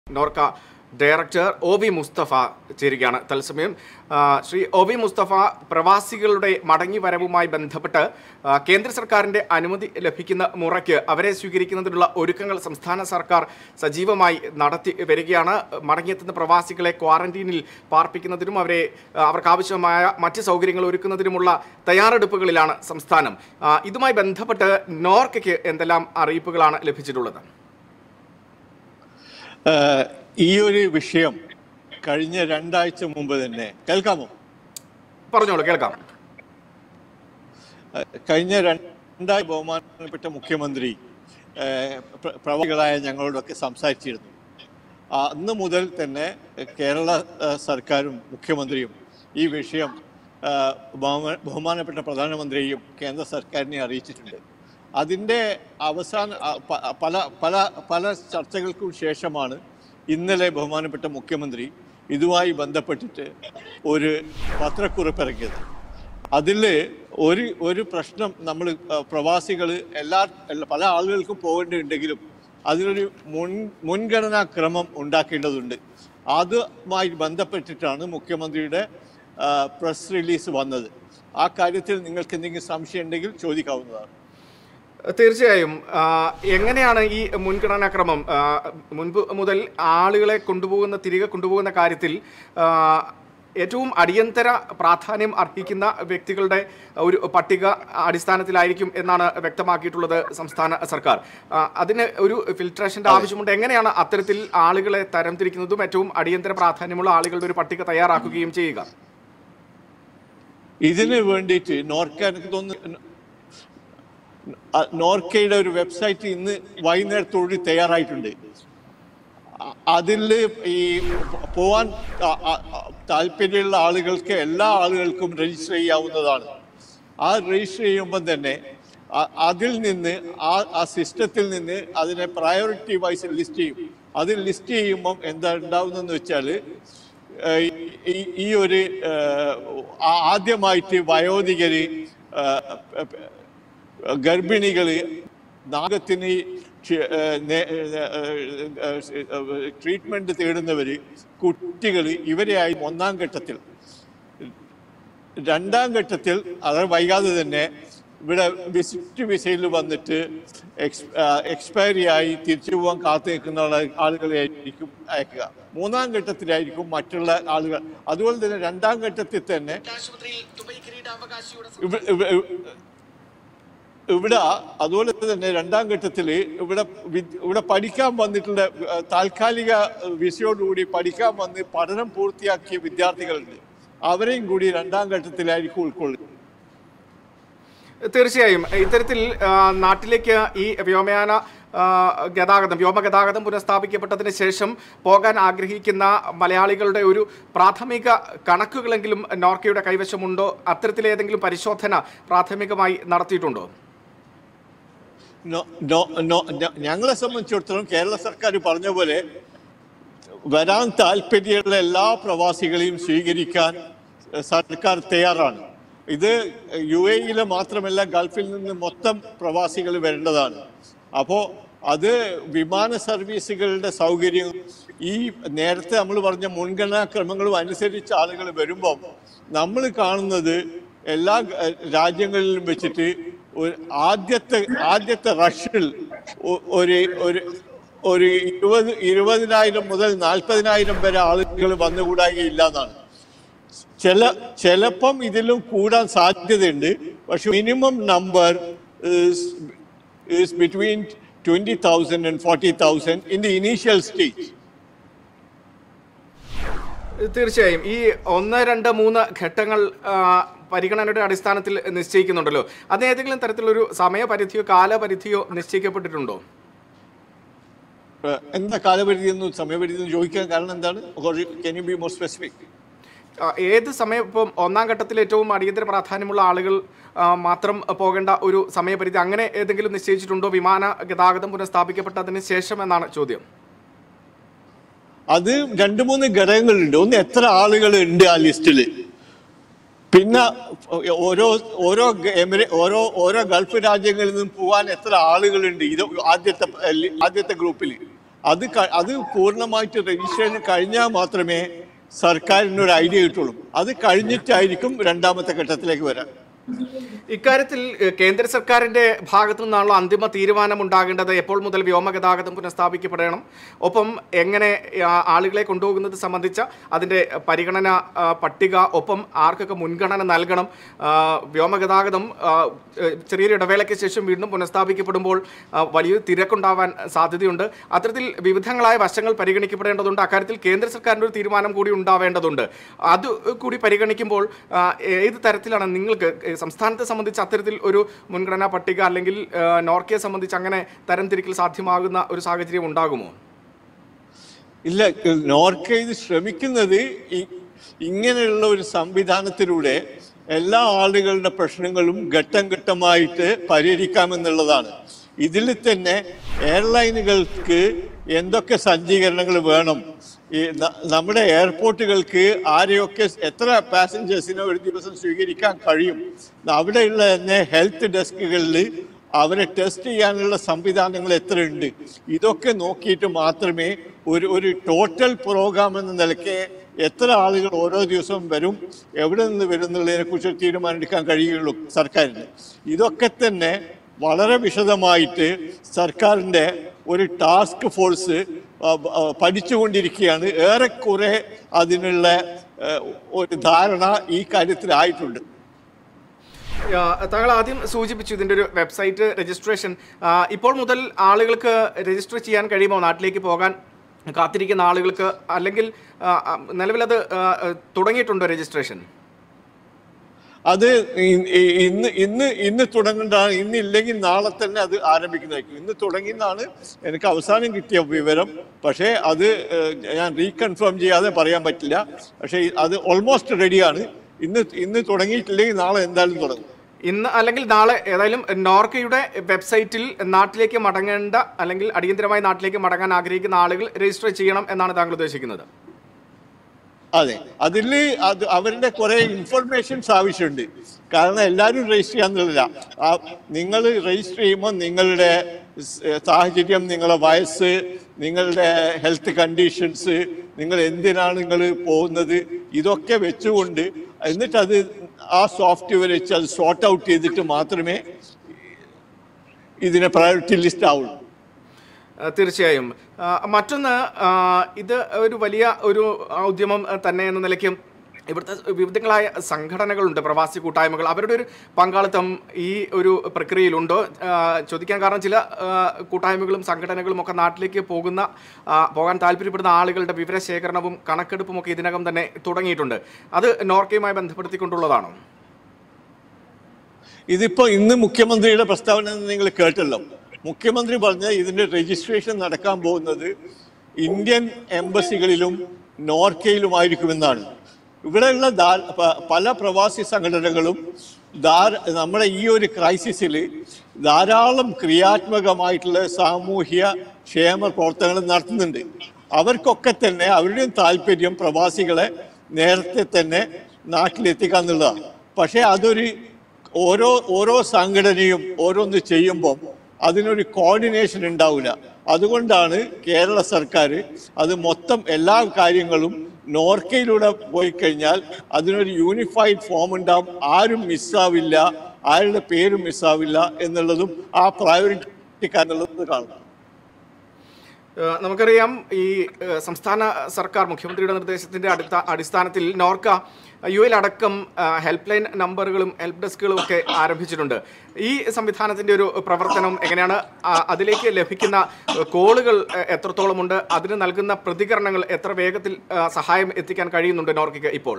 Norka director O V Mustafa ചേരുകയാണ് തത്സമയം ആ, ശ്രീ ഒ വി മുസ്തഫ പ്രവാസികളുടെ മടങ്ങി വരവുമായി ബന്ധപ്പെട്ട് ആ, കേന്ദ്ര സർക്കാരിന്റെ അനുമതി ലഭിക്കുന്ന മുറയ്ക്ക് അവരെ സ്വീകരിക്കുന്നതിനുള്ള ഒരുക്കങ്ങൾ സംസ്ഥാന സർക്കാർ സജീവമായി നടത്തി വരികയാണ് മടങ്ങിയെത്തുന്ന പ്രവാസികളെ ക്വാറന്റീനിൽ പാർപ്പിക്കുന്നതിനും അവരെ ആ, അവർക്ക് ആവശ്യമായ മറ്റ് സൗകര്യങ്ങൾ ഒരുക്കുന്നതിനുമുള്ള തയ്യാറെടുപ്പുകളിലാണ് സംസ്ഥാനം ആ, ഇതുമായി ബന്ധപ്പെട്ട് നോർക്കയ്ക്ക് എന്തെല്ലാം അറിയിപ്പുകളാണ് ലഭിച്ചിട്ടുള്ളത് ഏഹ് ഈ ഒരു വിഷയം കഴിഞ്ഞ രണ്ടാഴ്ച മുമ്പ് തന്നെ കേൾക്കാമോ പറഞ്ഞോളൂ കേൾക്കാം ഏഹ് കഴിഞ്ഞ രണ്ടാഴ്ച ബഹുമാനപ്പെട്ട മുഖ്യമന്ത്രി ഏഹ് പ്ര- പ്രവാസികളായ ഞങ്ങളോടൊക്കെ സംസാരിച്ചിരുന്നു ആ, അന്ന് മുതൽ തന്നെ കേരള ഏഹ് സർക്കാരും മുഖ്യമന്ത്രിയും ഈ വിഷയം ഏഹ് ബഹുമാ- ബഹുമാനപ്പെട്ട പ്രധാനമന്ത്രിയെയും കേന്ദ്ര സർക്കാരിനെ അറിയിച്ചിട്ടുണ്ട് അതിൻ്റെ അവസാന ആ, പ- പല പല പല ചർച്ചകൾക്കും ശേഷമാണ് ഇന്നലെ ബഹുമാനപ്പെട്ട മുഖ്യമന്ത്രി ഇതുമായി ബന്ധപ്പെട്ടിട്ട് ഒരു പത്രക്കുറിപ്പ് ഇറക്കിയത് അതിൽ ഒരു ഒരു പ്രശ്നം നമ്മൾ പ്രവാസികൾ എല്ലാ എല്ലാ- പല ആളുകൾക്കും പോകേണ്ടതുണ്ടെങ്കിലും അതിനൊരു മുൻ മുൻഗണനാ ക്രമം ഉണ്ടാക്കേണ്ടതുണ്ട് അതുമായി ബന്ധപ്പെട്ടിട്ടാണ് മുഖ്യമന്ത്രിയുടെ പ്രസ് റിലീസ് വന്നത് ആ കാര്യത്തിൽ നിങ്ങൾക്ക് എന്തെങ്കിലും സംശയം ഉണ്ടെങ്കിൽ ചോദിക്കാവുന്നതാണ് തീർച്ചയായും ആ, എങ്ങനെയാണ് ഈ മുൻഗണനാക്രമം ആ, മുൻപ് മുതൽ ആളുകളെ കൊണ്ടുപോകുന്ന തിരികെ കൊണ്ടുപോകുന്ന കാര്യത്തിൽ ആ, ഏറ്റവും അടിയന്തര പ്രാധാന്യം അർഹിക്കുന്ന വ്യക്തികളുടെ ഒരു പട്ടിക അടിസ്ഥാനത്തിലായിരിക്കും എന്നാണ് വ്യക്തമാക്കിയിട്ടുള്ളത് സംസ്ഥാന സർക്കാർ ആ, അതിന് ഒരു ഫിൽട്രേഷന്റെ ആവശ്യമുണ്ട് എങ്ങനെയാണ് അത്തരത്തിൽ ആളുകളെ തരംതിരിക്കുന്നതും ഏറ്റവും അടിയന്തര പ്രാധാന്യമുള്ള ആളുകളുടെ ഒരു പട്ടിക തയ്യാറാക്കുകയും ചെയ്യുക ഇതിന് വേണ്ടിയിട്ട് നോർക്ക എനിക്ക് തോന്നുന്നു അ- നോർക്കയുടെ ഒരു വെബ്സൈറ്റ് ഇന്ന് വൈകുന്നേരത്തോട് തയ്യാറായിട്ടുണ്ട് അ- അതില് ഈ പോവാൻ അ- അ- അ- താല്പര്യമുള്ള ആളുകൾക്ക് എല്ലാ ആളുകൾക്കും രജിസ്റ്റർ ചെയ്യാവുന്നതാണ് ആ രജിസ്റ്റർ ചെയ്യുമ്പോൾ തന്നെ അ- അതിൽ നിന്ന് ആ ആ സിസ്റ്റത്തിൽ നിന്ന് അതിനെ പ്രയോറിറ്റി വൈസ് ലിസ്റ്റ് ചെയ്യും അതിൽ ലിസ്റ്റ് ചെയ്യുമ്പം എന്താ ഉണ്ടാവുന്നതെന്ന് വെച്ചാൽ ഏഹ് ഈ- ഈ ഒരു ഏഹ് ആ- ആദ്യമായിട്ട് വയോധികര് ഏഹ് ഗർഭിണികള് നാഗത്തിന് ട്രീറ്റ്മെന്റ് തേടുന്നവര് കുട്ടികള് ഇവരെയായി ഒന്നാം ഘട്ടത്തിൽ രണ്ടാം ഘട്ടത്തിൽ അത് വൈകാതെ തന്നെ ഇവിടെ വിസിറ്റ് വിസയിൽ വന്നിട്ട് എക്സ് എക്സ്പയറി ആയി തിരിച്ചു പോകാൻ കാത്തു നിൽക്കുന്ന ആളെ- ആളുകളെ ആയിരിക്കും അയക്കുക മൂന്നാം ഘട്ടത്തിലായിരിക്കും മറ്റുള്ള ആളുകൾ അതുപോലെ തന്നെ രണ്ടാം ഘട്ടത്തിൽ തന്നെ ഇവ- ഇവ- ഇവിടെ അതുപോലെ തന്നെ രണ്ടാം ഘട്ടത്തിൽ ഇവിടെ വി- ഇവിടെ പഠിക്കാൻ വന്നിട്ടുള്ള ഏഹ്, താൽക്കാലിക വിസയോടുകൂടി പഠിക്കാൻ വന്ന് പഠനം പൂർത്തിയാക്കിയ വിദ്യാർത്ഥികളുണ്ട് അവരെയും കൂടി രണ്ടാം ഘട്ടത്തിലായിരിക്കും ഉൾക്കൊള്ളുക തീർച്ചയായും ഇത്തരത്തിൽ ആ, നാട്ടിലേക്ക് ഈ വ്യോമയാന ആ, ഗതാഗതം വ്യോമഗതാഗതം പുനഃസ്ഥാപിക്കപ്പെട്ടതിന് ശേഷം പോകാൻ ആഗ്രഹിക്കുന്ന മലയാളികളുടെ ഒരു പ്രാഥമിക കണക്കുകളെങ്കിലും നോർക്കയുടെ കൈവശമുണ്ടോ അത്തരത്തിലേതെങ്കിലും പരിശോധന പ്രാഥമികമായി നടത്തിയിട്ടുണ്ടോ നോ- നോ- നോ- ഞ- ഞങ്ങളെ സംബന്ധിച്ചിടത്തോളം കേരള സർക്കാർ പറഞ്ഞ പോലെ വരാൻ താല്പര്യമുള്ള എല്ലാ പ്രവാസികളെയും സ്വീകരിക്കാൻ എഹ്, സർക്കാർ തയ്യാറാണ് ഇത് യു എയിലെ മാത്രമല്ല ഗൾഫിൽ നിന്ന് മൊത്തം പ്രവാസികൾ വരേണ്ടതാണ് അപ്പോൾ അത് വിമാന സർവീസുകളുടെ സൗകര്യം ഈ നേരത്തെ നമ്മൾ പറഞ്ഞ മുൻഗണനാ ക്രമങ്ങളും അനുസരിച്ച് ആളുകൾ വരുമ്പം നമ്മൾ കാണുന്നത് എല്ലാ ഏഹ്, രാജ്യങ്ങളിലും വെച്ചിട്ട് ഒരു ആദ്യത്തെ ആദ്യത്തെ റഷിൽ ഒ- ഒരു ഒരു ഒരു ഇരുപത് ഇരുപതിനായിരം മുതൽ നാൽപ്പതിനായിരം വരെ ആളുകൾ വന്നുകൂടായില്ല എന്നാണ് ചില ചിലപ്പം ഇതിലും കൂടാൻ സാധ്യതയുണ്ട് പക്ഷെ minimum number is between twenty thousand and forty thousand in the initial stage തീർച്ചയായും ഈ ഒന്ന് രണ്ട് മൂന്ന് ഘട്ടങ്ങൾ ആ, പരിഗണനയുടെ അടിസ്ഥാനത്തിൽ നിശ്ചയിക്കുന്നുണ്ടല്ലോ അത് ഏതെങ്കിലും തരത്തിലൊരു സമയപരിധിയോ കാലപരിധിയോ നിശ്ചയിക്കപ്പെട്ടിട്ടുണ്ടോ എന്താ കാലപരിധി എന്നും സമയപരിധി എന്നും ചോദിക്കാൻ കാരണം എന്താണ് can you be more specific ആ, ഏത് സമയം ഇപ്പം ഒന്നാം ഘട്ടത്തിൽ ഏറ്റവും അടിയന്തര പ്രാധാന്യമുള്ള ആളുകൾ ആ, മാത്രം പോകേണ്ട ഒരു സമയപരിധി അങ്ങനെ ഏതെങ്കിലും നിശ്ചയിച്ചിട്ടുണ്ടോ വിമാന ഗതാഗതം പുനഃസ്ഥാപിക്കപ്പെട്ടതിന് ശേഷം എന്നാണ് ചോദ്യം അത് രണ്ട് മൂന്ന് ഘടകങ്ങളുണ്ട് ഒന്ന് എത്ര ആളുകൾ ഉണ്ട് ആ ലിസ്റ്റിൽ പിന്നെ ഓരോ ഓരോ ഗ- എമിറേ ഓരോ ഓരോ ഗൾഫ് രാജ്യങ്ങളിൽ നിന്നും പോകാൻ എത്ര ആളുകളുണ്ട് ഇത് ആദ്യത്തെ ലി- ആദ്യത്തെ ഗ്രൂപ്പിൽ അത് ക- അത് പൂർണ്ണമായിട്ട് രജിസ്ട്രേഷൻ കഴിഞ്ഞാൽ മാത്രമേ സർക്കാരിന് ഒരു ഐഡിയ കിട്ടുള്ളൂ അത് കഴിഞ്ഞിട്ടായിരിക്കും രണ്ടാമത്തെ ഘട്ടത്തിലേക്ക് വരാൻ ഇക്കാര്യത്തിൽ ഏഹ്, കേന്ദ്ര സർക്കാരിന്റെ ഭാഗത്തു നിന്നാണല്ലോ അന്തിമ തീരുമാനം ഉണ്ടാകേണ്ടത് എപ്പോൾ മുതൽ വ്യോമഗതാഗതം പുനഃസ്ഥാപിക്കപ്പെടണം ഒപ്പം എങ്ങനെ ആ, ആളുകളെ കൊണ്ടുപോകുന്നത് സംബന്ധിച്ച അതിന്റെ പരിഗണന ആ, പട്ടിക ഒപ്പം ആർക്കൊക്കെ മുൻഗണന നൽകണം ആ, വ്യോമഗതാഗതം ആ, ഏഹ്, ചെറിയൊരു ഇടവേളയ്ക്ക് ശേഷം വീണ്ടും പുനഃസ്ഥാപിക്കപ്പെടുമ്പോൾ ആ, വലിയൊരു തിരക്കുണ്ടാവാൻ സാധ്യതയുണ്ട് അത്തരത്തിൽ വിവിധങ്ങളായ വശങ്ങൾ പരിഗണിക്കപ്പെടേണ്ടതുണ്ട് അക്കാര്യത്തിൽ കേന്ദ്ര സർക്കാരിൻ്റെ ഒരു തീരുമാനം കൂടി ഉണ്ടാവേണ്ടതുണ്ട് അത് കൂടി പരിഗണിക്കുമ്പോൾ ആ, ഏത് തരത്തിലാണ് നിങ്ങൾക്ക് ഏ, സംസ്ഥാനത്തെ സംബന്ധിച്ച് അത്തരത്തിൽ ഒരു മുൻഗണനാ പട്ടിക അല്ലെങ്കിൽ ആ, നോർക്കയെ സംബന്ധിച്ച് അങ്ങനെ തരംതിരിക്കൽ സാധ്യമാകുന്ന ഒരു സാഹചര്യം ഉണ്ടാകുമോ ഇല്ല നോർക്ക ഇത് ശ്രമിക്കുന്നത് ഇ- ഇങ്ങനെയുള്ള ഒരു സംവിധാനത്തിലൂടെ എല്ലാ ആളുകളുടെ പ്രശ്നങ്ങളും ഘട്ടം ഘട്ടമായിട്ട് പരിഹരിക്കാമെന്നുള്ളതാണ് ഇതിൽ തന്നെ എയർലൈനുകൾക്ക് എന്തൊക്കെ സജ്ജീകരണങ്ങൾ വേണം ഈ ന- നമ്മുടെ എയർപോർട്ടുകൾക്ക് ആരെയൊക്കെ എത്ര പാസഞ്ചേഴ്സിനെ ഒരു ദിവസം സ്വീകരിക്കാൻ കഴിയും അവിടെയുള്ള തന്നെ ഹെൽത്ത് ഡെസ്കുകളിൽ അവരെ ടെസ്റ്റ് ചെയ്യാനുള്ള സംവിധാനങ്ങൾ എത്രയുണ്ട് ഇതൊക്കെ നോക്കിയിട്ട് മാത്രമേ ഒരു ഒരു ടോട്ടൽ പ്രോഗ്രാം എന്ന നിലയ്ക്ക് എത്ര ആളുകൾ ഓരോ ദിവസവും വരും എവിടെ നിന്ന് വരും എന്നുള്ളതിനെ കുറിച്ച് തീരുമാനമെടുക്കാൻ കഴിയുള്ളൂ സർക്കാരിന് ഇതൊക്കെ തന്നെ വളരെ വിശദമായിട്ട് സർക്കാരിൻ്റെ ഒരു ടാസ്ക് ഫോഴ്സ് പഠിച്ചുകൊണ്ടിരിക്കുകയാണ് ഏറെക്കുറെ അതിനുള്ള ആ, ഒരു ധാരണ ഈ കാര്യത്തിലായിട്ടുണ്ട് ആ, താങ്കൾ ആദ്യം സൂചിപ്പിച്ചു ഇതിൻ്റെ ഒരു വെബ്സൈറ്റ് രജിസ്ട്രേഷൻ ആ, ഇപ്പോൾ മുതൽ ആളുകൾക്ക് രജിസ്റ്റർ ചെയ്യാൻ കഴിയുമോ നാട്ടിലേക്ക് പോകാൻ കാത്തിരിക്കുന്ന ആളുകൾക്ക് അല്ലെങ്കിൽ ആ, ആ, നിലവിലത് ആ, ആ, തുടങ്ങിയിട്ടുണ്ടോ രജിസ്ട്രേഷൻ അത് ഇ- ഇ- ഇന്ന് ഇന്ന് ഇന്ന് തുടങ്ങേണ്ടതാണ് ഇന്ന് ഇല്ലെങ്കിൽ നാളെ തന്നെ അത് ആരംഭിക്കുന്നതായിരിക്കും ഇന്ന് തുടങ്ങിയെന്നാണ് എനിക്ക് അവസാനം കിട്ടിയ വിവരം പക്ഷേ അത് ഏഹ്, ഞാൻ റീകൺഫേം ചെയ്യാതെ പറയാൻ പറ്റില്ല പക്ഷേ ഈ- അത് ഓൾമോസ്റ്റ് റെഡിയാണ് ഇന്ന് ഇന്ന് തുടങ്ങിയിട്ടില്ലെങ്കിൽ നാളെ എന്തായാലും തുടങ്ങും ഇന്ന് അല്ലെങ്കിൽ നാളെ ഏതായാലും നോർക്കയുടെ വെബ്സൈറ്റിൽ നാട്ടിലേക്ക് മടങ്ങേണ്ട അല്ലെങ്കിൽ അടിയന്തരമായി നാട്ടിലേക്ക് മടങ്ങാൻ ആഗ്രഹിക്കുന്ന ആളുകൾ രജിസ്റ്റർ ചെയ്യണം എന്നാണ് താങ്കൾ ഉദ്ദേശിക്കുന്നത് അതെ അതിൽ അത് അവരുടെ കുറെ ഇൻഫർമേഷൻസ് ആവശ്യമുണ്ട് കാരണം എല്ലാവരും രജിസ്റ്റർ ചെയ്യാന്നുള്ളതില്ല നിങ്ങൾ രജിസ്റ്റർ ചെയ്യുമ്പോൾ നിങ്ങളുടെ സ്- സാഹചര്യം നിങ്ങളുടെ വയസ്സ് നിങ്ങളുടെ ഹെൽത്ത് കണ്ടീഷൻസ് നിങ്ങൾ എന്തിനാണ് നിങ്ങൾ പോകുന്നത് ഇതൊക്കെ വെച്ചുകൊണ്ട് എന്നിട്ട് അത് ആ സോഫ്റ്റ്വെയർ വെച്ച് അത് സോർട്ട് ഔട്ട് ചെയ്തിട്ട് മാത്രമേ ഇതിനെ പ്രയോറിറ്റി ലിസ്റ്റ് ആവുള്ളൂ ആ, തീർച്ചയായും ആ, മറ്റൊന്ന് ആ, ഇത് ഒരു വലിയ ഒരു ആ, ഉദ്യമം ആ, തന്നെ എന്ന നിലയ്ക്ക് ഇവിടുത്തെ വിവിധങ്ങളായ സംഘടനകളുണ്ട് പ്രവാസി കൂട്ടായ്മകൾ അവരുടെ ഒരു പങ്കാളിത്തം ഈ ഒരു പ്രക്രിയയിലുണ്ടോ ആ, ചോദിക്കാൻ കാരണം ചില ആ, കൂട്ടായ്മകളും സംഘടനകളും ഒക്കെ നാട്ടിലേക്ക് പോകുന്ന ആ, പോകാൻ താല്പര്യപ്പെടുന്ന ആളുകളുടെ വിവരശേഖരണവും കണക്കെടുപ്പും ഒക്കെ ഇതിനകം തന്നെ തുടങ്ങിയിട്ടുണ്ട് അത് നോർക്കയുമായി ബന്ധപ്പെടുത്തിക്കൊണ്ടുള്ളതാണോ ഇതിപ്പോ ഇന്ന് മുഖ്യമന്ത്രിയുടെ പ്രസ്താവന നിങ്ങൾ കേട്ടല്ലോ മുഖ്യമന്ത്രി പറഞ്ഞ ഇതിന്റെ രജിസ്ട്രേഷൻ നടക്കാൻ പോകുന്നത് ഇന്ത്യൻ എംബസികളിലും നോർക്കയിലുമായിരിക്കുമെന്നാണ് ഇവിടെയുള്ള ധാ- പ- പല പ്രവാസി സംഘടനകളും ധാര- നമ്മുടെ ഈ ഒരു ക്രൈസിസിൽ ധാരാളം ക്രിയാത്മകമായിട്ടുള്ള സാമൂഹ്യ ക്ഷേമ പ്രവർത്തനങ്ങൾ നടത്തുന്നുണ്ട് അവർക്കൊക്കെ തന്നെ അവരുടെയും താല്പര്യം പ്രവാസികളെ നേരത്തെ തന്നെ നാട്ടിലെത്തിക്കുക എന്നുള്ളതാണ് പക്ഷേ അതൊരു ഓരോ ഓരോ സംഘടനയും ഓരോന്ന് ചെയ്യുമ്പോൾ അതിനൊരു കോർഡിനേഷൻ ഉണ്ടാവില്ല അതുകൊണ്ടാണ് കേരള സർക്കാർ അത് മൊത്തം എല്ലാ കാര്യങ്ങളും നോർക്കയിലൂടെ പോയി കഴിഞ്ഞാൽ അതിനൊരു യൂണിഫൈഡ് ഫോം ഉണ്ടാവും ആരും മിസ്സാവില്ല ആരുടെ പേരും മിസ്സാവില്ല എന്നുള്ളതും ആ പ്രയോറിറ്റി എന്നുള്ളത് കാണും ഏഹ് നമുക്കറിയാം ഈ ഏഹ് സംസ്ഥാന സർക്കാർ മുഖ്യമന്ത്രിയുടെ നിർദ്ദേശത്തിന്റെ അടുത്ത അടിസ്ഥാനത്തിൽ നോർക്ക യു എൽ അടക്കം ഏഹ് ഹെൽപ്പ് ലൈൻ നമ്പറുകളും ഹെൽപ്പ് ഡെസ്കുകളും ഒക്കെ ആരംഭിച്ചിട്ടുണ്ട് ഈ സംവിധാനത്തിന്റെ ഒരു പ്രവർത്തനം എങ്ങനെയാണ് ആ, അതിലേക്ക് ലഭിക്കുന്ന ഏഹ് കോളുകൾ ഏഹ് എത്രത്തോളമുണ്ട് അതിന് നൽകുന്ന പ്രതികരണങ്ങൾ എത്ര വേഗത്തിൽ ഏഹ് സഹായം എത്തിക്കാൻ കഴിയുന്നുണ്ട് നോർക്കയ്ക്ക് ഇപ്പോൾ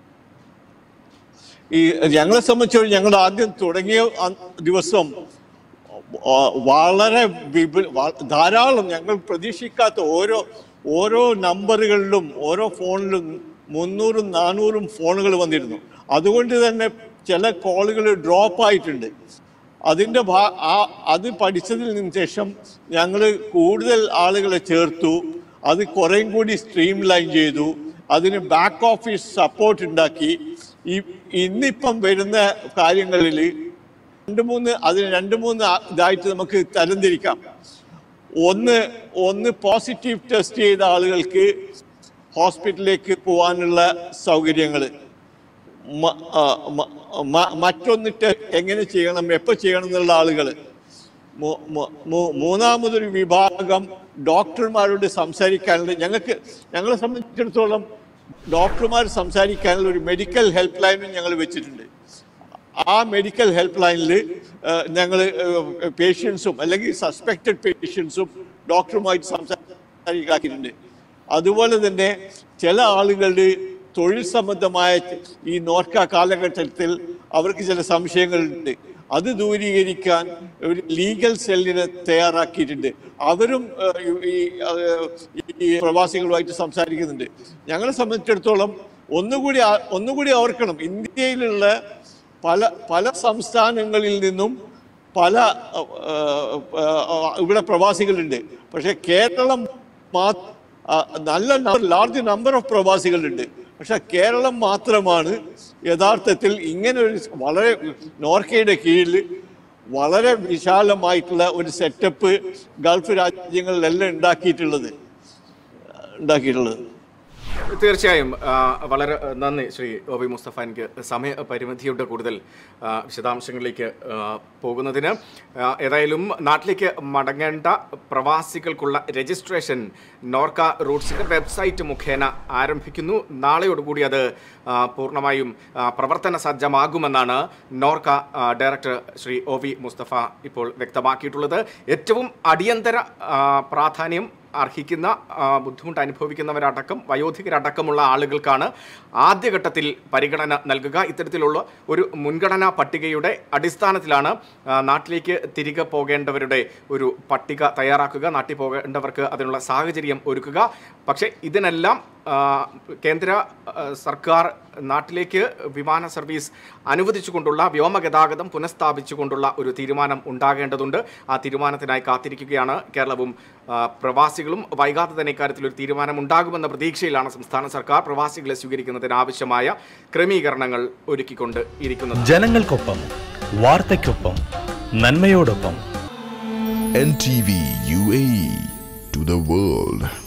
ഈ ഞങ്ങളെ സംബന്ധിച്ചോളം ഞങ്ങൾ ആദ്യം തുടങ്ങിയ അ- ദിവസം ആ, വളരെ വിപുല വ- ധാരാളം ഞങ്ങൾ പ്രതീക്ഷിക്കാത്ത ഓരോ ഓരോ നമ്പറുകളിലും ഓരോ ഫോണിലും മുന്നൂറും നാനൂറും ഫോണുകൾ വന്നിരുന്നു അതുകൊണ്ട് തന്നെ ചില കോളുകൾ ഡ്രോപ്പ് ആയിട്ടുണ്ട് അതിൻ്റെ ഭാ ആ അത് പഠിച്ചതിൽ നിന്ന് ശേഷം ഞങ്ങൾ കൂടുതൽ ആളുകളെ ചേർത്തു അത് കുറേയും കൂടി സ്ട്രീം ലൈൻ ചെയ്തു അതിന് ബാക്ക് ഓഫീസ് സപ്പോർട്ട് ഉണ്ടാക്കി ഈ ഇന്നിപ്പം വരുന്ന കാര്യങ്ങളിൽ രണ്ട് മൂന്ന് അതിന് രണ്ട് മൂന്ന് ആ- ഇതായിട്ട് നമുക്ക് തരംതിരിക്കാം ഒന്ന് ഒന്ന് പോസിറ്റീവ് ടെസ്റ്റ് ചെയ്ത ആളുകൾക്ക് ഹോസ്പിറ്റലിലേക്ക് പോകാനുള്ള സൗകര്യങ്ങൾ മറ്റൊന്ന് ടെ- എങ്ങനെ ചെയ്യണം എപ്പോൾ ചെയ്യണം എന്നുള്ള ആളുകൾ മൂന്നാമതൊരു വിഭാഗം ഡോക്ടർമാരോട് സംസാരിക്കാനുള്ള ഞങ്ങൾക്ക് ഞങ്ങളെ സംബന്ധിച്ചിടത്തോളം ഡോക്ടർമാർ സംസാരിക്കാനുള്ള ഒരു മെഡിക്കൽ ഹെൽപ്പ് ലൈനും ഞങ്ങൾ വെച്ചിട്ടുണ്ട് ആ മെഡിക്കൽ ഹെൽപ്പ് ലൈനിൽ ഞങ്ങൾ പേഷ്യൻസും അല്ലെങ്കിൽ സസ്പെക്റ്റഡ് പേഷ്യൻസും ഡോക്ടറുമായിട്ട് സംസാരിക്കാക്കിയിട്ടുണ്ട് അതുപോലെ തന്നെ ചില ആളുകളുടെ തൊഴിൽ സംബന്ധമായ ഈ നോർക്ക കാലഘട്ടത്തിൽ അവർക്ക് ചില സംശയങ്ങളുണ്ട് അത് ദൂരീകരിക്കാൻ ഒരു ലീഗൽ സെല്ലിനെ തയ്യാറാക്കിയിട്ടുണ്ട് അവരും ഏഹ്, ഈ ഏഹ്, ഈ പ്രവാസികളുമായിട്ട് സംസാരിക്കുന്നുണ്ട് ഞങ്ങളെ സംബന്ധിച്ചിടത്തോളം ഒന്നുകൂടി ആ- ഒന്നുകൂടി ഓർക്കണം ഇന്ത്യയിലുള്ള പല പല സംസ്ഥാനങ്ങളിൽ നിന്നും പല ഏഹ്, ഏഹ്, ഇവിടെ പ്രവാസികളുണ്ട് പക്ഷെ കേരളം മാ ആ, നല്ല ലാർജ് നമ്പർ ഓഫ് പ്രവാസികളുണ്ട് പക്ഷെ കേരളം മാത്രമാണ് യഥാർത്ഥത്തിൽ ഇങ്ങനെ ഒരു വളരെ നോർക്കയുടെ കീഴിൽ വളരെ വിശാലമായിട്ടുള്ള ഒരു സെറ്റപ്പ് ഗൾഫ് രാജ്യങ്ങളിലെല്ലാം ഉണ്ടാക്കിയിട്ടുള്ളത് ഉണ്ടാക്കിയിട്ടുള്ളത് തീർച്ചയായും ആ, വളരെ നന്ദി ശ്രീ ഒ വി മുസ്തഫ എനിക്ക് സമയപരിമിതിയുടെ കൂടുതൽ ആ, വിശദാംശങ്ങളിലേക്ക് ആ, പോകുന്നതിന് ആ, ഏതായാലും നാട്ടിലേക്ക് മടങ്ങേണ്ട പ്രവാസികൾക്കുള്ള രജിസ്ട്രേഷൻ നോർക്ക റൂട്ട്സിൻ്റെ വെബ്സൈറ്റ് മുഖേന ആരംഭിക്കുന്നു നാളെയോടുകൂടി അത് ആ, പൂർണ്ണമായും ആ, പ്രവർത്തന സജ്ജമാകുമെന്നാണ് നോർക്ക ആ, director Shri O V Mustafa ഇപ്പോൾ വ്യക്തമാക്കിയിട്ടുള്ളത് ഏറ്റവും അടിയന്തര ആ, പ്രാധാന്യം അർഹിക്കുന്ന ആ, ബുദ്ധിമുട്ട് അനുഭവിക്കുന്നവരടക്കം വയോധികരടക്കമുള്ള ആളുകൾക്കാണ് ആദ്യഘട്ടത്തിൽ പരിഗണന നൽകുക ഇത്തരത്തിലുള്ള ഒരു മുൻഗണനാ പട്ടികയുടെ അടിസ്ഥാനത്തിലാണ് ആ, നാട്ടിലേക്ക് തിരികെ പോകേണ്ടവരുടെ ഒരു പട്ടിക തയ്യാറാക്കുക നാട്ടിൽ പോകേണ്ടവർക്ക് അതിനുള്ള സാഹചര്യം ഒരുക്കുക പക്ഷേ ഇതിനെല്ലാം ആ, കേന്ദ്ര ആ, സർക്കാർ നാട്ടിലേക്ക് വിമാന സർവീസ് അനുവദിച്ചുകൊണ്ടുള്ള വ്യോമഗതാഗതം പുനഃസ്ഥാപിച്ചുകൊണ്ടുള്ള ഒരു തീരുമാനം ഉണ്ടാകേണ്ടതുണ്ട് ആ തീരുമാനത്തിനായി കാത്തിരിക്കുകയാണ് കേരളവും ആ, പ്രവാസികളും വൈകാതെ തന്നെ ഇക്കാര്യത്തിൽ ഒരു തീരുമാനം ഉണ്ടാകുമെന്ന പ്രതീക്ഷയിലാണ് സംസ്ഥാന സർക്കാർ പ്രവാസികളെ സ്വീകരിക്കുന്നതിന് ആവശ്യമായ ക്രമീകരണങ്ങൾ ഒരുക്കിക്കൊണ്ട് ഇരിക്കുന്നത് ജനങ്ങൾക്കൊപ്പം വാർത്തയ്ക്കൊപ്പം നന്മയോടൊപ്പം NTV UAE to the world.